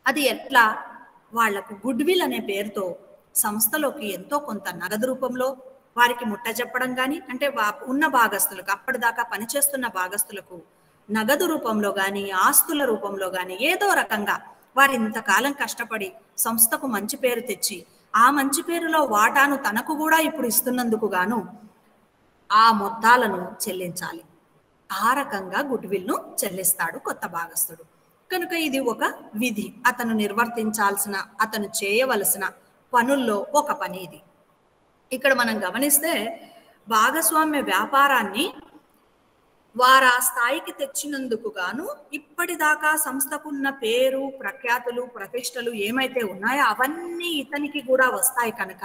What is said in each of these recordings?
అది ఎట్లా వాళ్లకు గుడ్ విల్ అనే పేరుతో సంస్థలోకి ఎంతో కొంత నగదు రూపంలో వారికి ముట్ట చెప్పడం కానీ అంటే వా- ఉన్న భాగస్తులకు అప్పటిదాకా పనిచేస్తున్న భాగస్తులకు నగదు రూపంలో కానీ ఆస్తుల రూపంలో కానీ ఏదో రకంగా వారు ఇంతకాలం కష్టపడి సంస్థకు మంచి పేరు తెచ్చి ఆ మంచి పేరులో వాటాను తనకు కూడా ఇప్పుడు ఇస్తున్నందుకు గాను ఆ మొత్తాలను చెల్లించాలి ఆ రకంగా గుడ్ విల్ను చెల్లిస్తాడు కొత్త భాగస్థుడు కనుక ఇది ఒక విధి అతను నిర్వర్తించాల్సిన అతను చేయవలసిన పనుల్లో ఒక పని ఇది ఇక్కడ మనం గమనిస్తే భాగస్వామ్య వ్యాపారాన్ని వారు ఆ స్థాయికి తెచ్చినందుకు గాను ఇప్పటిదాకా సంస్థకున్న పేరు ప్రఖ్యాతులు ప్రతిష్టలు ఏమైతే ఉన్నాయో అవన్నీ ఇతనికి కూడా వస్తాయి కనుక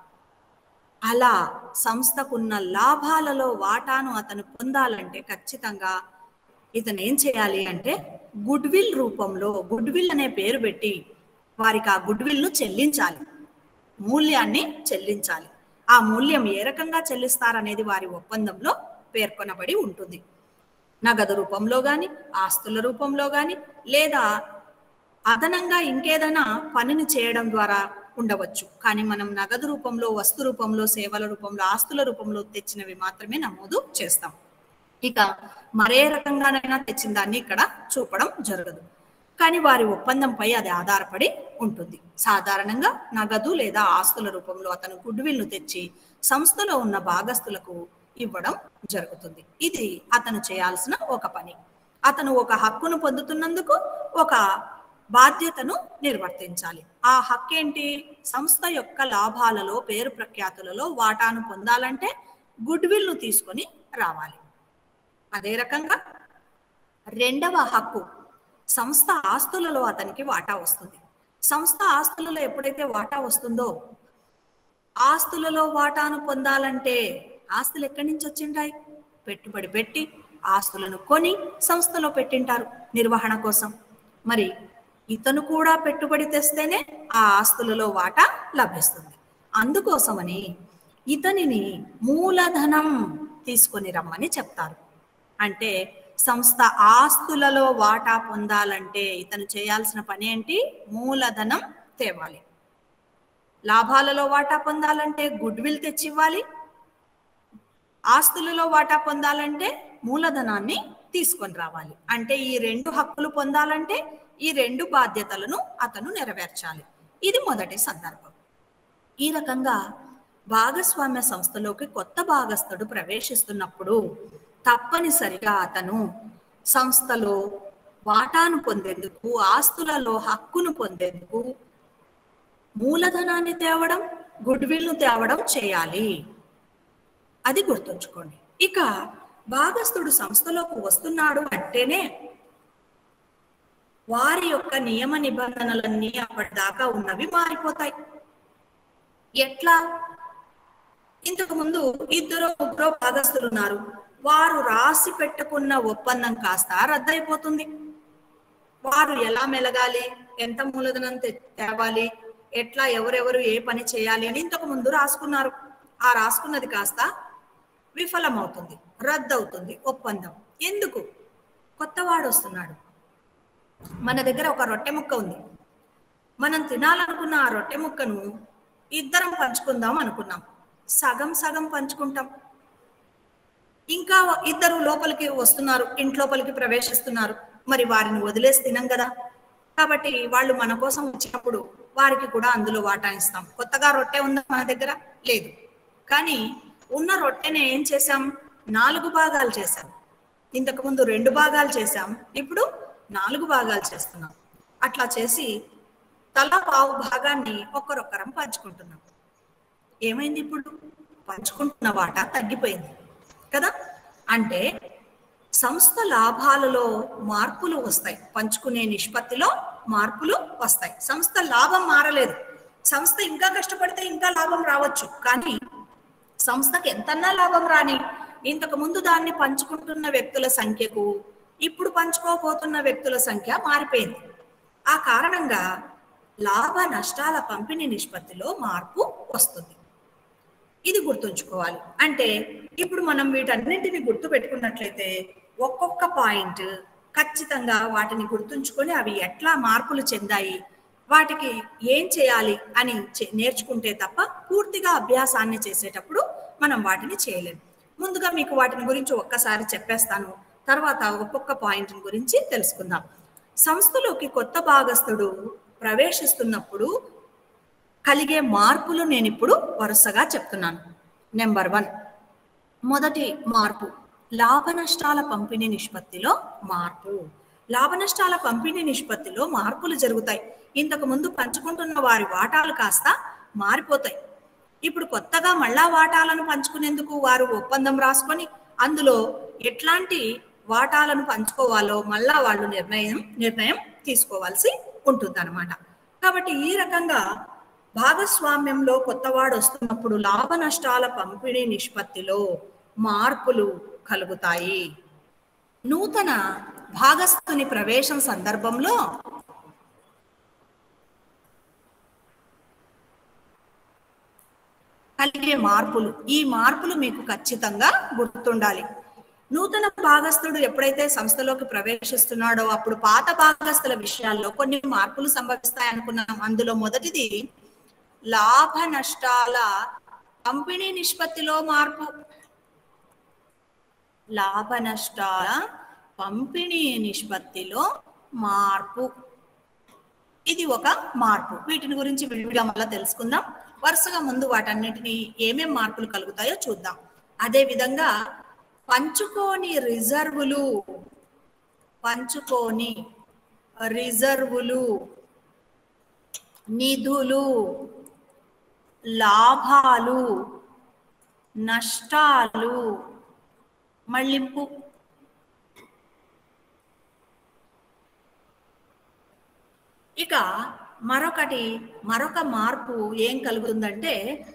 అలా సంస్థకున్న లాభాలలో వాటాను అతను పొందాలంటే ఖచ్చితంగా ఇతను ఏం చేయాలి అంటే గుడ్ విల్ రూపంలో గుడ్ విల్ అనే పేరు పెట్టి వారికి ఆ గుడ్ విల్ను చెల్లించాలి మూల్యాన్ని చెల్లించాలి ఆ మూల్యం ఏ రకంగా చెల్లిస్తారనేది వారి ఒప్పందంలో పేర్కొనబడి ఉంటుంది నగదు రూపంలో కానీ ఆస్తుల రూపంలో కానీ లేదా అదనంగా ఇంకేదైనా పనిని చేయడం ద్వారా ఉండవచ్చు కానీ మనం నగదు రూపంలో వస్తు రూపంలో సేవల రూపంలో ఆస్తుల రూపంలో తెచ్చినవి మాత్రమే నమోదు చేస్తాం ఇక మరే రకంగానైనా తెచ్చిన దాన్ని ఇక్కడ చూపడం జరగదు కానీ వారి ఒప్పందంపై అది ఆధారపడి ఉంటుంది సాధారణంగా నగదు లేదా ఆస్తుల రూపంలో అతను గుడ్ విల్ను తెచ్చి సంస్థలో ఉన్న భాగస్తులకు ఇవ్వడం జరుగుతుంది ఇది అతను చేయాల్సిన ఒక పని అతను ఒక హక్కును పొందుతున్నందుకు ఒక బాధ్యతను నిర్వర్తించాలి ఆ హక్కు ఏంటి సంస్థ యొక్క లాభాలలో పేరు ప్రఖ్యాతులలో వాటాను పొందాలంటే గుడ్ విల్ను తీసుకొని రావాలి అదే రకంగా రెండవ హక్కు సంస్థ ఆస్తులలో అతనికి వాటా వస్తుంది సంస్థ ఆస్తులలో ఎప్పుడైతే వాటా వస్తుందో ఆస్తులలో వాటాను పొందాలంటే ఆస్తులు ఎక్కడి నుంచి వచ్చింటాయి పెట్టుబడి పెట్టి ఆస్తులను కొని సంస్థలో పెట్టింటారు నిర్వహణ కోసం మరి ఇతను కూడా పెట్టుబడి తెస్తేనే ఆ ఆస్తులలో వాటా లభిస్తుంది అందుకోసమని ఇతనిని మూలధనం తీసుకొని రమ్మని చెప్తారు అంటే సంస్థ ఆస్తులలో వాటా పొందాలంటే ఇతను చేయాల్సిన పని ఏంటి మూలధనం తేవాలి లాభాలలో వాటా పొందాలంటే గుడ్ విల్ తెచ్చివ్వాలి ఆస్తులలో వాటా పొందాలంటే మూలధనాన్ని తీసుకొని రావాలి అంటే ఈ రెండు హక్కులు పొందాలంటే ఈ రెండు బాధ్యతలను అతను నెరవేర్చాలి ఇది మొదటి సందర్భం ఈ రకంగా భాగస్వామ్య సంస్థలోకి కొత్త భాగస్థుడు ప్రవేశిస్తున్నప్పుడు తప్పనిసరిగా అతను సంస్థలో వాటాను పొందేందుకు ఆస్తులలో హక్కును పొందేందుకు మూలధనాన్ని తేవడం గుడ్ విల్ను తేవడం చేయాలి అది గుర్తుంచుకోండి ఇక భాగస్థుడు సంస్థలోకి వస్తున్నాడు అంటేనే వారి యొక్క నియమ నిబంధనలన్నీ అప్పటిదాకా ఉన్నవి మారిపోతాయి ఎట్లా ఇంతకు ముందు ఇద్దరు ముగ్గురు భాగస్థులు ఉన్నారు వారు రాసి పెట్టుకున్న ఒప్పందం కాస్త రద్దయిపోతుంది వారు ఎలా మెలగాలి ఎంత మూలధనం తె- తేవాలి ఎట్లా ఎవరెవరు ఏ పని చేయాలి అని ఇంతకు ముందు రాసుకున్నారు ఆ రాసుకున్నది కాస్త విఫలమవుతుంది రద్దవుతుంది ఒప్పందం ఎందుకు కొత్తవాడు వస్తున్నాడు మన దగ్గర ఒక రొట్టె ముక్క ఉంది మనం తినాలనుకున్న ఆ రొట్టె ముక్కను ఇద్దరం పంచుకుందాం అనుకున్నాం సగం సగం పంచుకుంటాం ఇంకా ఇద్దరు లోపలికి వస్తున్నారు ఇంట్లోపలికి ప్రవేశిస్తున్నారు మరి వారిని వదిలేసి తినం కదా కాబట్టి వాళ్ళు మన కోసం వచ్చినప్పుడు వారికి కూడా అందులో వాటా ఇస్తాం కొత్తగా రొట్టె ఉందా మన దగ్గర లేదు కానీ ఉన్న రొట్టెని ఏం చేశాం నాలుగు భాగాలు చేశాం ఇంతకు ముందు రెండు భాగాలు చేశాం ఇప్పుడు నాలుగు భాగాలు చేస్తున్నాం అట్లా చేసి తలా పావు భాగాన్ని ఒక్కరొక్కరం పంచుకుంటున్నాం ఏమైంది ఇప్పుడు పంచుకుంటున్న వాటా తగ్గిపోయింది కదా అంటే సంస్థ లాభాలలో మార్పులు వస్తాయి పంచుకునే నిష్పత్తిలో మార్పులు వస్తాయి సంస్థ లాభం మారలేదు సంస్థ ఇంకా కష్టపడితే ఇంకా లాభం రావచ్చు కానీ సంస్థకి ఎంతన్నా లాభం రాని ఇంతకు ముందు దాన్ని పంచుకుంటున్న వ్యక్తుల సంఖ్యకు ఇప్పుడు పంచుకోబోతున్న వ్యక్తుల సంఖ్య మారిపోయింది ఆ కారణంగా లాభ నష్టాల పంపిణీ నిష్పత్తిలో మార్పు వస్తుంది ఇది గుర్తుంచుకోవాలి అంటే ఇప్పుడు మనం వీటన్నింటిని గుర్తు పెట్టుకున్నట్లయితే ఒక్కొక్క పాయింట్ ఖచ్చితంగా వాటిని గుర్తుంచుకొని అవి ఎట్లా మార్పులు చెందాయి వాటికి ఏం చేయాలి అని చే- నేర్చుకుంటే తప్ప పూర్తిగా అభ్యాసాన్ని చేసేటప్పుడు మనం వాటిని చేయలేం ముందుగా మీకు వాటిని గురించి ఒక్కసారి చెప్పేస్తాను తర్వాత ఒక్కొక్క పాయింట్ గురించి తెలుసుకుందాం సంస్థలోకి కొత్త భాగస్థుడు ప్రవేశిస్తున్నప్పుడు కలిగే మార్పులు నేను ఇప్పుడు వరుసగా చెప్తున్నాను నెంబర్ వన్ మొదటి మార్పు లాభ నష్టాల పంపిణీ నిష్పత్తిలో మార్పు లాభ నష్టాల పంపిణీ నిష్పత్తిలో మార్పులు జరుగుతాయి ఇంతకు ముందు పంచుకుంటున్న వారి వాటాలు కాస్త మారిపోతాయి ఇప్పుడు కొత్తగా మళ్ళా వాటాలను పంచుకునేందుకు వారు ఒప్పందం రాసుకొని అందులో ఎట్లాంటి వాటాలను పంచుకోవాలో మళ్ళా వాళ్ళు నిర్ణయం నిర్ణయం తీసుకోవాల్సి ఉంటుందన్నమాట కాబట్టి ఈ రకంగా భాగస్వామ్యంలో కొత్తవాడు వస్తున్నప్పుడు లాభ నష్టాల పంపిణీ నిష్పత్తిలో మార్పులు కలుగుతాయి నూతన భాగస్థుని ప్రవేశం సందర్భంలో కలిగే మార్పులు ఈ మార్పులు మీకు ఖచ్చితంగా గుర్తుండాలి నూతన భాగస్థుడు ఎప్పుడైతే సంస్థలోకి ప్రవేశిస్తున్నాడో అప్పుడు పాత భాగస్థుల విషయాల్లో కొన్ని మార్పులు సంభవిస్తాయి అనుకున్నాం అందులో మొదటిది లాభ నష్టాల పంపిణీ నిష్పత్తిలో మార్పు లాభ నష్టాల పంపిణీ నిష్పత్తిలో మార్పు ఇది ఒక మార్పు వీటిని గురించి విడివిడిగా మళ్ళీ తెలుసుకుందాం వరుసగా ముందు వాటన్నిటిని ఏమేం మార్పులు కలుగుతాయో చూద్దాం అదే విధంగా పంచుకోని రిజర్వులు పంచుకోని రిజర్వులు నిధులు లాభాలు నష్టాలు మళ్ళింపు ఇక మరొకటి మరొక మార్పు ఏం కలుగుతుందంటే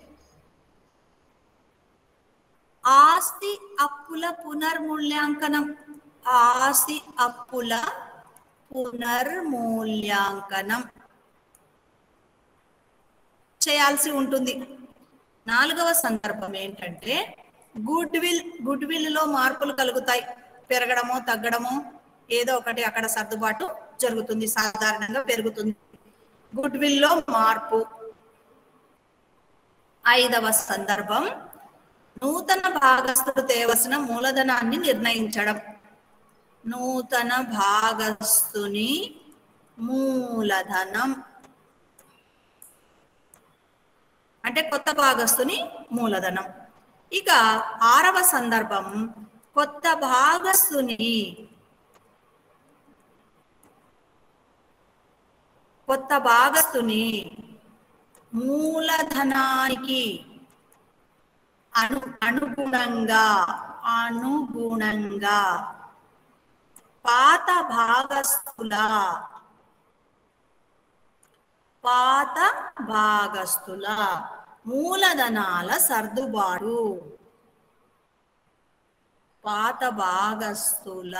ఆస్తి అప్పుల పునర్మూల్యాంకనం ఆస్తి అప్పుల పునర్మూల్యాంకనం చేయాల్సి ఉంటుంది నాలుగవ సందర్భం ఏంటంటే గుడ్ విల్ గుడ్ విల్ లో మార్పులు కలుగుతాయి పెరగడమో తగ్గడమో ఏదో ఒకటి అక్కడ సర్దుబాటు జరుగుతుంది సాధారణంగా పెరుగుతుంది గుడ్ విల్ లో మార్పు ఐదవ సందర్భం నూతన భాగస్థుడు తేవలసిన మూలధనాన్ని నిర్ణయించడం నూతన భాగస్థుని మూలధనం అంటే కొత్త భాగస్థుని మూలధనం ఇక ఆరవ సందర్భం కొత్త భాగస్థుని కొత్త భాగస్థుని మూలధనానికి అను అనుగుణంగా అనుగుణంగా పాత భాగస్థుల పాత భాగస్థుల మూలధనాల సర్దుబాటు పాత భాగస్థుల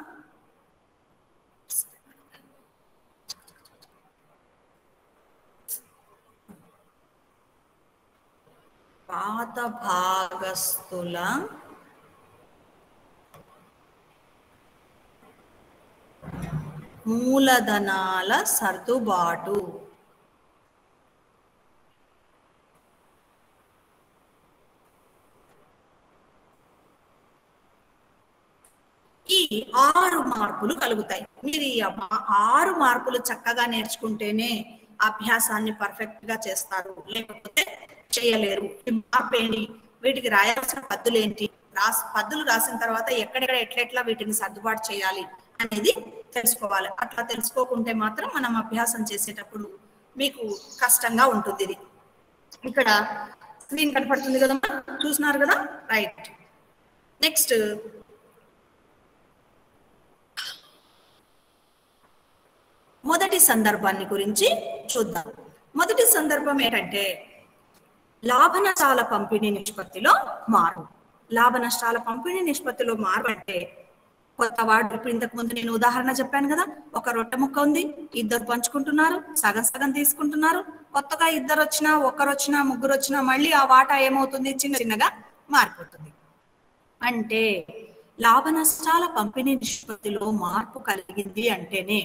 పాత భాగస్థుల మూలధనాల సర్దుబాటు ఈ ఆరు మార్పులు కలుగుతాయి మీరు ఈ మా- ఆరు మార్పులు చక్కగా నేర్చుకుంటేనే అభ్యాసాన్ని పర్ఫెక్ట్ గా చేస్తారు లేకపోతే చేయలేరు ఈ మార్పు ఏంటి వీటికి రాయాల్సిన పద్దులు ఏంటి రాసి పద్దులు రాసిన తర్వాత ఎక్కడెక్కడ ఎట్లెట్లా వీటిని సర్దుబాటు చేయాలి అనేది తెలుసుకోవాలి అట్లా తెలుసుకోకుంటే మాత్రం మనం అభ్యాసం చేసేటప్పుడు మీకు కష్టంగా ఉంటుంది ఇది ఇక్కడ స్క్రీన్ కనపడుతుంది కదా చూస్తున్నారు కదా రైట్ నెక్స్ట్ మొదటి సందర్భాన్ని గురించి చూద్దాం మొదటి సందర్భం ఏంటంటే లాభ నష్టాల పంపిణీ నిష్పత్తిలో మార్పు లాభ నష్టాల పంపిణీ నిష్పత్తిలో మార్పు అంటే కొత్త వాడు ఇప్పుడు ఇంతకు ముందు నేను ఉదాహరణ చెప్పాను కదా ఒక రొట్టె ముక్క ఉంది ఇద్దరు పంచుకుంటున్నారు సగం సగం తీసుకుంటున్నారు కొత్తగా ఇద్దరు వచ్చినా ఒక్కరు వచ్చినా ముగ్గురు వచ్చినా మళ్ళీ ఆ వాటా ఏమవుతుంది చిన్న చిన్నగా మారిపోతుంది అంటే లాభ నష్టాల పంపిణీ నిష్పత్తిలో మార్పు కలిగింది అంటేనే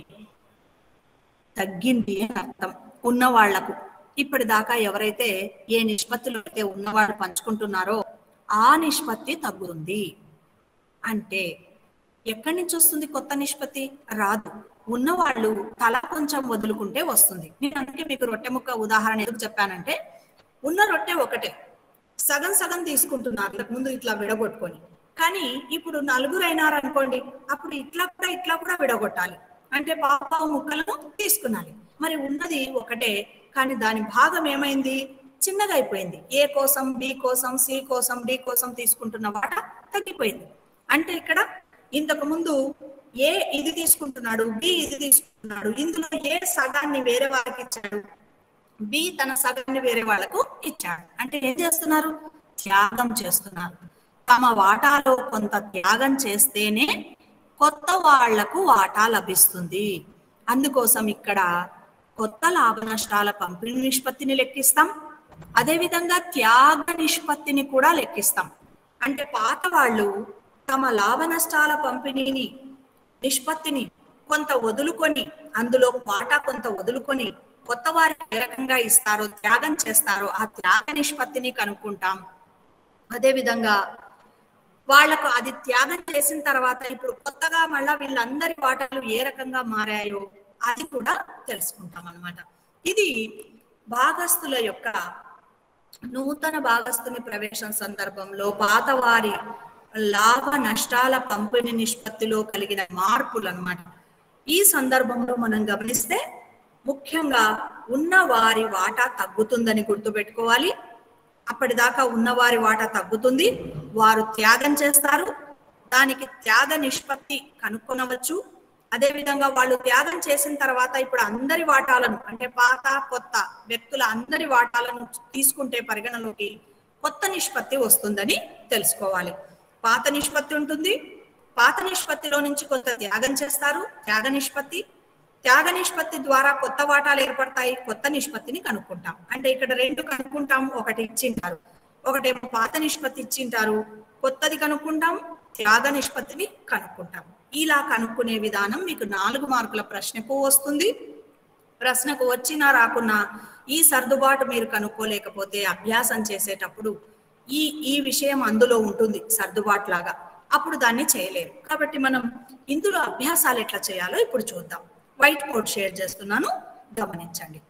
తగ్గింది అని అర్థం ఉన్న వాళ్లకు ఇప్పటిదాకా ఎవరైతే ఏ నిష్పత్తిలో అయితే ఉన్నవాళ్ళు పంచుకుంటున్నారో ఆ నిష్పత్తి తగ్గుతుంది అంటే ఎక్కడి నుంచి వస్తుంది కొత్త నిష్పత్తి రాదు ఉన్నవాళ్ళు తల కొంచెం వదులుకుంటే వస్తుంది నేను అందుకే మీకు రొట్టె ముక్క ఉదాహరణ ఎందుకు చెప్పానంటే ఉన్న రొట్టె ఒకటే సగం సగం తీసుకుంటున్నారు ఇంతకు ముందు ఇట్లా విడగొట్టుకొని కానీ ఇప్పుడు నలుగురు అయినారు అనుకోండి అప్పుడు ఇట్లా కూడా ఇట్లా కూడా విడగొట్టాలి అంటే పాప ముక్కలను తీసుకున్నాలి మరి ఉన్నది ఒకటే కానీ దాని భాగం ఏమైంది చిన్నగా అయిపోయింది ఏ కోసం బి కోసం సి కోసం డి కోసం తీసుకుంటున్న వాట తగ్గిపోయింది అంటే ఇక్కడ ఇంతకు ముందు ఏ ఇది తీసుకుంటున్నాడు బి ఇది తీసుకుంటున్నాడు ఇందులో ఏ సగాన్ని వేరే వారికి ఇచ్చాడు బి తన సగాన్ని వేరే వాళ్ళకు ఇచ్చాడు అంటే ఏం చేస్తున్నారు త్యాగం చేస్తున్నారు తమ వాటాలో కొంత త్యాగం చేస్తేనే కొత్త వాళ్లకు వాటా లభిస్తుంది అందుకోసం ఇక్కడ కొత్త లాభ నష్టాల పంపిణీ నిష్పత్తిని లెక్కిస్తాం అదేవిధంగా త్యాగ నిష్పత్తిని కూడా లెక్కిస్తాం అంటే పాత వాళ్ళు తమ లాభ నష్టాల పంపిణీని నిష్పత్తిని కొంత వదులుకొని అందులో వాటా కొంత వదులుకొని కొత్త వారికి ఏ రకంగా ఇస్తారో త్యాగం చేస్తారో ఆ త్యాగ నిష్పత్తిని కనుక్కుంటాం అదే విధంగా వాళ్లకు అది త్యాగం చేసిన తర్వాత ఇప్పుడు కొత్తగా మళ్ళా వీళ్ళందరి వాటాలు ఏ రకంగా మారాయో అది కూడా తెలుసుకుంటాం అన్నమాట ఇది భాగస్తుల యొక్క నూతన భాగస్తుని ప్రవేశం సందర్భంలో పాతవారి లాభ నష్టాల పంపిణీ నిష్పత్తిలో కలిగిన మార్పులు అన్నమాట ఈ సందర్భంలో మనం గమనిస్తే ముఖ్యంగా ఉన్న వారి వాటా తగ్గుతుందని గుర్తుపెట్టుకోవాలి అప్పటిదాకా ఉన్నవారి వాటా తగ్గుతుంది వారు త్యాగం చేస్తారు దానికి త్యాగ నిష్పత్తి కనుక్కొనవచ్చు అదే విధంగా వాళ్ళు త్యాగం చేసిన తర్వాత ఇప్పుడు అందరి వాటాలను అంటే పాత కొత్త వ్యక్తుల అందరి వాటాలను తీసుకుంటే పరిగణలోకి కొత్త నిష్పత్తి వస్తుందని తెలుసుకోవాలి పాత నిష్పత్తి ఉంటుంది పాత నిష్పత్తిలో నుంచి కొంత త్యాగం చేస్తారు త్యాగ నిష్పత్తి త్యాగ నిష్పత్తి ద్వారా కొత్త వాటాలు ఏర్పడతాయి కొత్త నిష్పత్తిని కనుక్కుంటాం అంటే ఇక్కడ రెండు కనుక్కుంటాం ఒకటి ఇచ్చింటారు ఒకటేమో పాత నిష్పత్తి ఇచ్చింటారు కొత్తది కనుక్కుంటాం త్యాగ నిష్పత్తిని కనుక్కుంటాం ఇలా కనుక్కునే విధానం మీకు నాలుగు మార్కుల ప్రశ్నకు వస్తుంది ప్రశ్నకు వచ్చినా రాకున్నా ఈ సర్దుబాటు మీరు కనుక్కోలేకపోతే అభ్యాసం చేసేటప్పుడు ఈ ఈ విషయం అందులో ఉంటుంది సర్దుబాటు లాగా అప్పుడు దాన్ని చేయలేరు కాబట్టి మనం ఇందులో అభ్యాసాలు ఎట్లా చేయాలో ఇప్పుడు చూద్దాం వైట్ బోర్డ్ షేర్ చేస్తున్నాను గమనించండి